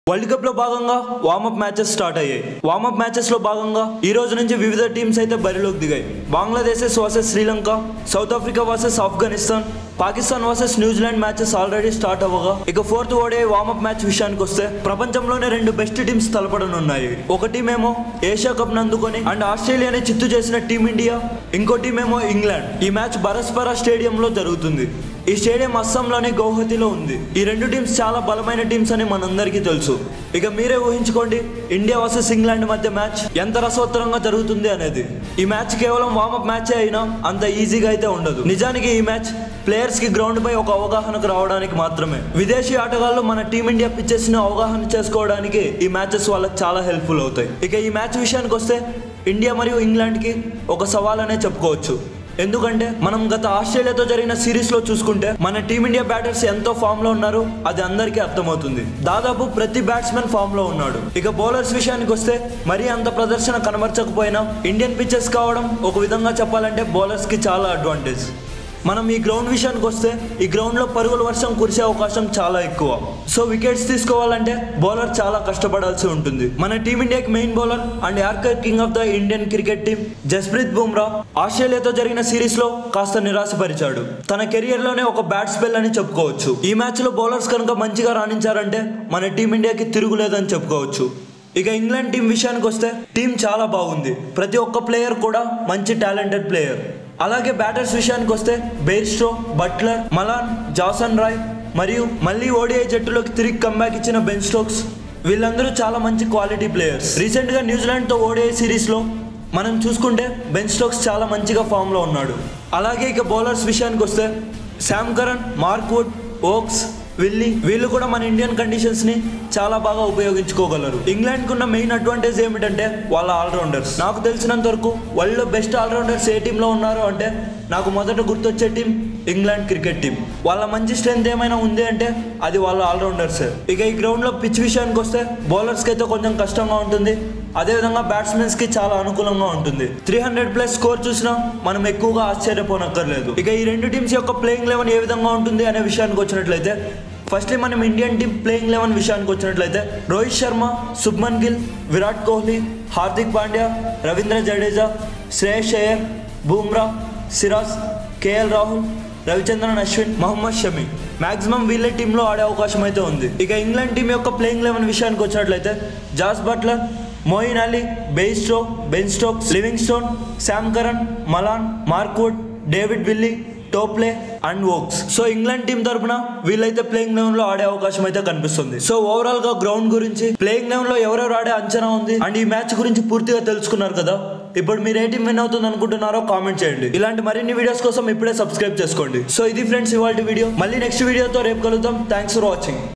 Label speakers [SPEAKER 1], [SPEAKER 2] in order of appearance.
[SPEAKER 1] world cup లో భాగంగా warmup matches start అయ్యాయి వార్మప్ మ్యాచెస్ లో భాగంగా ఈ రోజు నుంచి వివిధ టీమ్స్ అయితే బరిలోకి దిగాయి Bangladesh versus Sri Lanka South Africa versus Afghanistan Pakistan versus New Zealand matches already start అవ్వగా ఇక ఫోర్త్ ఓడే వార్మప్ మ్యాచ్ విషయానికి వస్తే ప్రపంచంలోనే రెండు బెస్ట్ టీమ్స్ తలపడనున్నాయి ఒక టీం ఏమో ఏషియా కప్ అందుకొని అండ్ ఆస్ట్రేలియాని చిత్తు చేసిన టీమిండియా ఇంకో టీం ఏమో ఇంగ్లాండ్ ఈ మ్యాచ్ బరస్పర స్టేడియంలో జరుగుతుంది ఈ స్టేడియం అస్సాంలోని గౌహతిలో ఉంది ఈ రెండు టీమ్స్ చాలా బలమైన టీమ్స్ అని మనందరికీ తెలుసు ఇక మీరే ఊహించుకోండి ఇండియా వర్సెస్ ఇంగ్లాండ్ మధ్య మ్యాచ్ ఎంత రసవత్తరంగా జరుగుతుంది అనేది ఈ మ్యాచ్ కేవలం వార్మప్ మ్యాచ్ అయినా అంత ఈజీగా అయితే ఉండదు నిజానికి ఈ మ్యాచ్ ప్లేయర్స్ కి గ్రౌండ్ పై ఒక అవగాహనకు రావడానికి మాత్రమే విదేశీ ఆటగాళ్ళు మన టీమిండియా పిచ్చెస్ ని అవగాహన చేసుకోవడానికి ఈ మ్యాచెస్ వాళ్ళకి చాలా హెల్ప్ఫుల్ అవుతాయి ఇక ఈ మ్యాచ్ విషయానికి వస్తే ఇండియా మరియు ఇంగ్లాండ్ కి ఒక సవాల్ అనే చెప్పుకోవచ్చు ఎందుకంటే మనం గత ఆస్ట్రేలియాతో జరిగిన సిరీస్ లో చూసుకుంటే మన టీమిండియా బ్యాటర్స్ ఎంతో ఫామ్ లో ఉన్నారు అది అందరికీ అర్థమవుతుంది దాదాపు ప్రతి బ్యాట్స్మెన్ ఫామ్ లో ఉన్నాడు ఇక బౌలర్స్ విషయానికి వస్తే మరీ అంత ప్రదర్శన కనబరచకపోయినా ఇండియన్ పిచ్చెస్ కావడం ఒక విధంగా చెప్పాలంటే బౌలర్స్ కి చాలా అడ్వాంటేజ్ మనం ఈ గ్రౌండ్ విషయానికి వస్తే ఈ గ్రౌండ్లో పరుగుల వర్షం కురిసే అవకాశం చాలా ఎక్కువ సో వికెట్స్ తీసుకోవాలంటే బౌలర్ చాలా కష్టపడాల్సి ఉంటుంది మన టీమిండియాకి main bowler and yorker king of the Indian cricket team Jasprit Bumrah ఆస్ట్రేలియాతో జరిగిన సిరీస్ లో కాస్త నిరాశపరిచాడు తన కెరియర్ లోనే ఒక బ్యాట్ స్పెల్ అని చెప్పుకోవచ్చు ఈ మ్యాచ్ లో బౌలర్స్ కనుక మంచిగా రాణించారంటే మన టీమిండియాకి తిరుగులేదని చెప్పుకోవచ్చు ఇక ఇంగ్లాండ్ టీం విషయానికి వస్తే టీం చాలా బాగుంది ప్రతి ఒక్క ప్లేయర్ కూడా మంచి టాలెంటెడ్ ప్లేయర్ అలాగే బ్యాటర్స్ విషయానికి వస్తే Bairstow Buttler Malan Jason Roy మరియు మళ్ళీ ఓడిఐ జట్టులోకి తిరిగి కంబ్యాక్ ఇచ్చిన బెన్ స్టోక్స్ వీళ్ళందరూ చాలా మంచి క్వాలిటీ ప్లేయర్స్ రీసెంట్గా న్యూజిలాండ్తో ఓడిఐ సిరీస్లో మనం చూసుకుంటే బెన్ స్టోక్స్ చాలా మంచిగా ఫామ్లో ఉన్నాడు అలాగే ఇక బౌలర్స్ విషయానికి వస్తే Sam Curran Mark Wood Woakes Willey వీళ్ళు కూడా మన ఇండియన్ కండిషన్స్ ని చాలా బాగా ఉపయోగించుకోగలరు ఇంగ్లాండ్ కున్న మెయిన్ అడ్వాంటేజ్ ఏమిటంటే వాళ్ళ ఆల్రౌండర్స్ నాకు తెలిసినంత వరకు వరల్డ్ బెస్ట్ ఆల్రౌండర్స్ ఏ టీంలో ఉన్నారు అంటే నాకు మొదట గుర్తొచ్చే టీం ఇంగ్లాండ్ క్రికెట్ టీం వాళ్ళ మంచి స్ట్రెంత్ ఏమైనా ఉంది అంటే అది వాళ్ళ ఆల్రౌండర్స్ ఇక ఈ గ్రౌండ్ లో పిచ్ విషయానికి వస్తే బౌలర్స్ కి అయితే కొంచెం కష్టంగా ఉంటుంది అదేవిధంగా బ్యాట్స్మెన్స్ కి చాలా అనుకూలంగా ఉంటుంది త్రీ హండ్రెడ్ ప్లస్ స్కోర్ చూసినా మనం ఎక్కువగా ఆశ్చర్యపోనక్కర్లేదు ఇక ఈ రెండు టీమ్స్ యొక్క ప్లేయింగ్ లెవెన్ ఏ విధంగా ఉంటుంది అనే విషయానికి వచ్చినట్లయితే ఫస్ట్లీ మనం ఇండియన్ టీం ప్లేయింగ్ లెవెన్ విషయానికి వచ్చినట్లయితే రోహిత్ శర్మ శుభ్మన్ గిల్ విరాట్ కోహ్లీ హార్దిక్ పాండ్యా రవీంద్ర జడేజా శ్రేయస్ అయ్యర్ బూమ్రా సిరాజ్ కేఎల్ రాహుల్ రవిచంద్రన్ అశ్విన్ మహమ్మద్ షమి మాక్సిమం వీళ్ళే టీంలో ఆడే అవకాశం అయితే ఉంది ఇక ఇంగ్లాండ్ టీం యొక్క ప్లేయింగ్ లెవెన్ విషయానికి వచ్చినట్లయితే Jos Buttler Moeen Ali Bairstow Ben Stokes Livingstone Sam Curran Malan Mark Wood David Willey Topley and Woakes so England team తరపున వీళ్ళైతే ప్లేయింగ్ లెవెన్ లో ఆడే అవకాశం అయితే కనిపిస్తుంది సో ఓవరాల్ గా గ్రౌండ్ గురించి ప్లేయింగ్ లెవెన్ లో ఎవరెవరు ఆడే అంచనా ఉంది అండ్ ఈ మ్యాచ్ గురించి పూర్తిగా తెలుసుకున్నారు కదా ఇప్పుడు మీరు ఏ టీం విన్ అవుతుంది అనుకుంటున్నారో కామెంట్ చేయండి ఇలాంటి మరిన్ని వీడియోస్ కోసం ఇప్పుడే సబ్స్క్రైబ్ చేసుకోండి సో ఇది ఫ్రెండ్స్ ఇవాళ వీడియో మళ్ళీ నెక్స్ట్ వీడియోతో రేపు కలుద్దాం థ్యాంక్స్ ఫర్ వాచింగ్